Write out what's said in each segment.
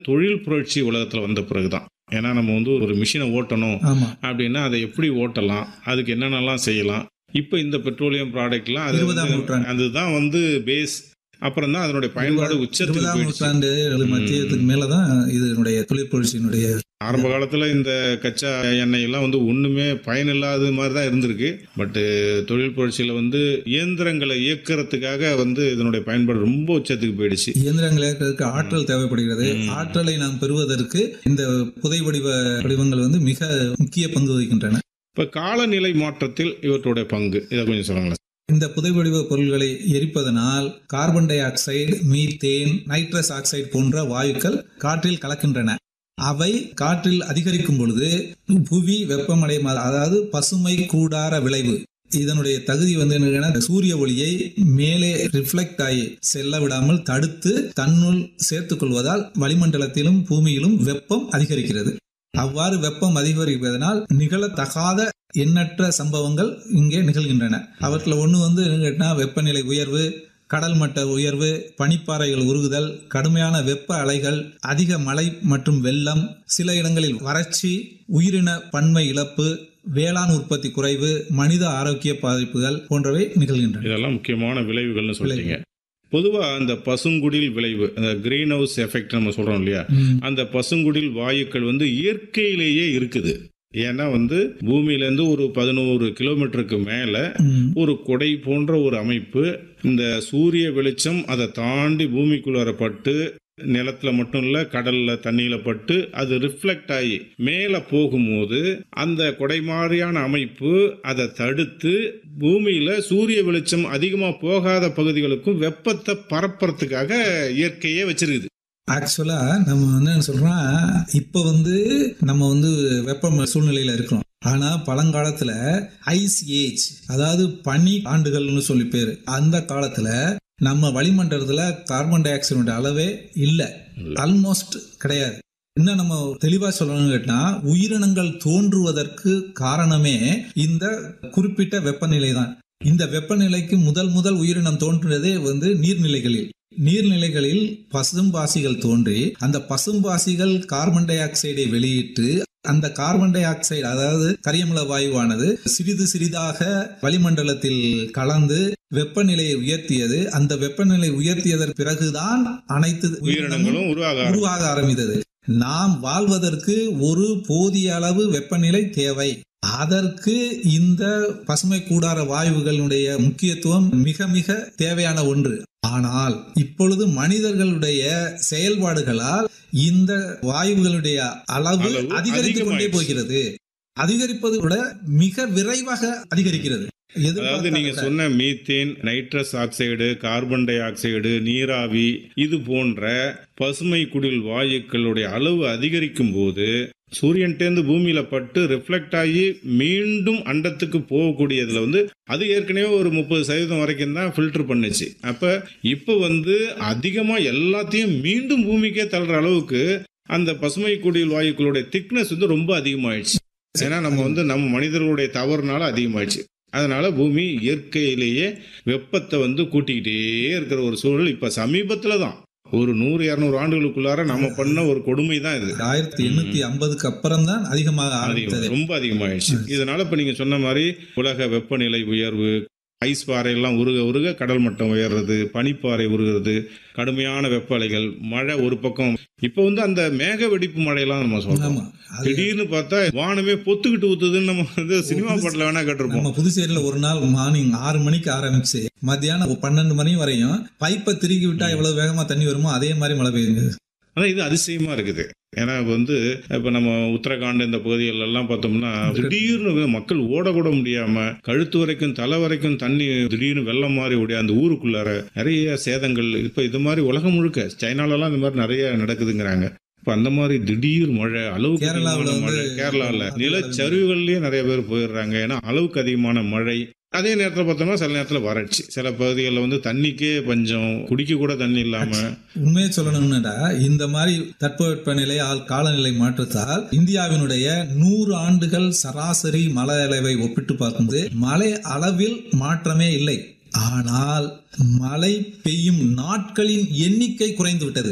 தொழில் புரட்சி உலகத்தில் வந்த பிறகுதான் ஏன்னா நம்ம வந்து ஒரு மிஷினை ஓட்டணும் ஆமா அப்படின்னா அதை எப்படி ஓட்டலாம் அதுக்கு என்னென்னலாம் செய்யலாம் இப்போ இந்த பெட்ரோலியம் ப்ராடக்ட்லாம் அது இருபதாம் வந்து- நூற்றாண்டு. அதுதான் வந்து பேஸ் அப்புறம் தான் அதனுடைய பயன்பாடு உச்சத்துக்கு இருபதாம் போயிடுச்சு நூற்றாண்டு மத்தியத்துக்கு மேலதான் இதனுடைய தொழிற்புரட்சியினுடைய ஆரம்ப காலத்துல இந்த கச்சா எண்ணெய் எல்லாம் வந்து ஒண்ணுமே பயனில்லாத மாதிரி தான் இருந்திருக்கு பட் தொழில் புரட்சியில வந்து இயந்திரங்களை இயக்கிறதுக்காக வந்து இதனுடைய பயன்பாடு ரொம்ப உச்சத்துக்கு போயிடுச்சு இயந்திரங்களை இயக்குவதற்கு ஆற்றல் தேவைப்படுகிறது ஆற்றலை நாம் பெறுவதற்கு இந்த புதை வடிவ வடிவங்கள் வந்து மிக முக்கிய பங்கு வகிக்கின்றன இப்ப காலநிலை மாற்றத்தில் இவற்றுடைய பங்கு இதை கொஞ்சம் சொல்லுங்களேன் இந்த புதை வடிவ பொருள்களை எரிப்பதனால் carbon dioxide methane nitrous oxide போன்ற வாயுக்கள் காற்றில் கலக்கின்றன அவை காற்றில் அதிகரிக்கும் பொழுது புவி வெப்பமடையும் அதாவது பசுமை கூடார விளைவு இதனுடைய தகுதி வந்து என்னன்னா சூரிய ஒளியை மேலே ரிஃப்ளெக்ட் ஆகி செல்ல விடாமல் தடுத்து தன்னுள் சேர்த்துக் கொள்வதால் வளிமண்டலத்திலும் பூமியிலும் வெப்பம் அதிகரிக்கிறது அவ்வாறு வெப்பம் அதிகரிப்பதனால் நிகழத்தகாத எண்ணற்ற சம்பவங்கள் இங்கே நிகழ்கின்றன அவற்றில் ஒன்று வந்து என்னன்னு கேட்டா வெப்பநிலை உயர்வு கடல் மட்ட உயர்வு பனிப்பாறைகள் உருகுதல் கடுமையான வெப்ப அலைகள் அதிக மழை மற்றும் வெள்ளம் சில இடங்களில் வறட்சி உயிரின பன்மை இழப்பு வேளாண் உற்பத்தி குறைவு மனித ஆரோக்கிய பாதிப்புகள் போன்றவை நிகழ்கின்றன இதெல்லாம் முக்கியமான விளைவுகள்னு சொல்றீங்க பொதுவா அந்த பசுங்குடில் விளைவு அந்த கிரீன் ஹவுஸ் எஃபெக்ட் நம்ம சொல்றோம் இல்லையா ம். அந்த பசுங்குடில் வாயுக்கள் வந்து இயற்கையிலேயே இருக்குது ஏன்னா வந்து பூமியிலேருந்து ஒரு பதினோரு கிலோமீட்டருக்கு மேலே ம். ஒரு கொடை போன்ற ஒரு அமைப்பு இந்த சூரிய வெளிச்சம் அதை தாண்டி பூமிக்குள்ளார பட்டு நிலத்துல மட்டும் இல்ல கடல்ல தண்ணியில பட்டு அது ரிஃப்ளெக்ட் ஆகி மேல போகும்போது அந்த கொடை மாதிரியான அமைப்பு அதை தடுத்து பூமியில சூரிய வெளிச்சம் அதிகமா போகாத பகுதிகளுக்கும் வெப்பத்தை பரப்புறதுக்காக இயற்கையே வச்சிருக்குது ஆக்சுவலா நம்ம வந்து என்ன சொல்றோம் இப்ப வந்து நம்ம வந்து வெப்ப சூழ்நிலையில இருக்கிறோம் ஆனா பழங்காலத்துல ஐஸ் ஏஜ் அதாவது பனி ஆண்டுகள்னு சொல்லி பேரு அந்த காலத்துல நம்ம வளிமண்டலத்துல கார்பன் டை ஆக்சைடோட அளவே இல்ல இல்ல. ஆல்மோஸ்ட் கிடையாது இன்னும் நம்ம தெளிவா சொல்லணும்னு கேட்டா உயிரினங்கள் தோன்றுவதற்கு காரணமே இந்த குறிப்பிட்ட வெப்பநிலை தான் இந்த வெப்பநிலைக்கு முதல் முதல் உயிரினம் தோன்றினதே வந்து நீர்நிலைகளில் நீர்நிலைகளில் பசும்பாசிகள் தோன்றி அந்த பசும்பாசிகள் கார்பன் டை ஆக்சைடை வெளியிட்டு அந்த கார்பன் டை ஆக்சைடு அதாவது கரியமில வாயுவானது சிறிது சிறிதாக வளிமண்டலத்தில் கலந்து வெப்பநிலையை உயர்த்தியது அந்த வெப்பநிலை உயர்த்தியதற்கு பிறகுதான் அனைத்து உயிரினங்களும் உயிரினங்களும் உருவாக ஆரம்பிக்கும். உருவாக ஆரம்பித்தது நாம் வாழ்வதற்கு ஒரு போதிய அளவு வெப்பநிலை தேவை அதற்கு இந்த பசுமை கூடார வாயுகளுடைய முக்கியத்துவம் மிக மிக தேவையான ஒன்று ஆனால் இப்பொழுது மனிதர்களுடைய செயல்பாடுகளால் இந்த வாயுகளுடைய அளவு அளவு அதிகரித்துக் கொண்டே அதிகமாயிடுச்சு. போகிறது அதிகரிப்பது விட மிக விரைவாக அதிகரிக்கிறது அதாவது எதிர்பார்க்காத நீங்க சொன்ன methane nitrous oxide carbon dioxide நீராவி இது போன்ற பசுமை குடில் வாயுக்களுடைய அளவு அதிகரிக்கும் போது சூரியன்டேந்து பூமியில பட்டு ரிஃப்ளெக்ட் ஆகி மீண்டும் அண்டத்துக்கு போகக்கூடியதுல வந்து அது ஏற்கனவே ஒரு முப்பது சதவீதம் வரைக்கும் தான் ஃபில்டர் பண்ணுச்சு அப்ப இப்போ வந்து அதிகமா எல்லாத்தையும் மீண்டும் பூமிக்கே தள்ளுற அளவுக்கு அந்த பசுமை குடில் வாயுக்களுடைய திக்னஸ் வந்து ரொம்ப அதிகமாயிடுச்சு ஏன்னா நம்ம வந்து நம்ம மனிதர்களுடைய தவறுனால அதிகமாயிடுச்சு அதனால பூமி இயற்கையிலேயே வெப்பத்தை வந்து கூட்டிக்கிட்டே இருக்கிற ஒரு சூழல் இப்ப சமீபத்துல தான் ஒரு நூறு இருநூறு ஆண்டுகளுக்குள்ளார நம்ம பண்ண ஒரு கொடுமை தான் இது ஆயிரத்தி எண்ணூத்தி ஐம்பதுக்கு அப்புறம் தான் அதிகமாக ஆரம்பித்தது அதிகம் ரொம்ப அதிகமாயிடுச்சு இதனால இப்ப நீங்க சொன்ன மாதிரி உலக வெப்பநிலை உயர்வு ஐஸ் பாறையெல்லாம் உருக உருக கடல் மட்டம் உயர்றது பனிப்பாறை உருகிறது கடுமையான வெப்ப அலைகள் மழை ஒரு பக்கம் இப்போ வந்து அந்த மேக வெடிப்பு மழையெல்லாம் நம்ம சொல்றோம் ஆமா அது திடீர்னு பார்த்தா வானமே பொத்துக்கிட்டு ஊத்துதுன்னு நம்ம வந்து சினிமா பாட்டில் வேணா கேட்டிருப்போம் நம்ம புதுச்சேரியில ஒரு நாள் மார்னிங் ஆறு மணிக்கு ஆரம்பிச்சு மத்தியானம் பன்னெண்டு மணி வரையும் பைப்பை திருக்கி விட்டா எவ்வளவு வேகமா தண்ணி வருமோ அதே மாதிரி மழை பெய்யுது ஆனா இது அதிசயமா இருக்குது ஏன்னா இப்ப வந்து இப்ப நம்ம உத்தரகாண்ட் இந்த பகுதிகள் எல்லாம் பார்த்தோம்னா திடீர்னு மக்கள் ஓடக்கூட முடியாம கழுத்து வரைக்கும் தலை வரைக்கும் தண்ணி திடீர்னு வெள்ளம் மாதிரி ஓடி அந்த ஊருக்குள்ளார நிறைய சேதங்கள் இப்ப இது மாதிரி உலகம் முழுக்க சைனால எல்லாம் இந்த மாதிரி நிறைய நடக்குதுங்கிறாங்க இப்ப அந்த மாதிரி திடீர் மழை அளவுக்கு கேரளாவுல அதிகமான மழை வந்து கேரளாவில் அதிக நிலச்சரிவுகள்லயே நிறைய பேர் போயிடுறாங்க ஏன்னா அளவுக்கு அதிகமான மழை அதே நேரத்தில் பார்த்தோம்னா சில நேரத்தில் வறட்சி சில பகுதிகளில் வந்து தண்ணிக்கே பஞ்சம் குடிக்க கூட தண்ணி இல்லாம உண்மையை சொல்லணும்னா இந்த மாதிரி தட்பவெப்பநிலை ஆள் காலநிலை மாற்றத்தால் இந்தியாவினுடைய நூறு ஆண்டுகள் சராசரி மழை அளவை ஒப்பிட்டு பார்க்கும்போது மழை அளவில் மாற்றமே இல்லை ஆனால் மழை பெய்யும் நாட்களின் எண்ணிக்கை குறைந்து விட்டது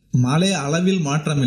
மழை அளவில் மாற்றம்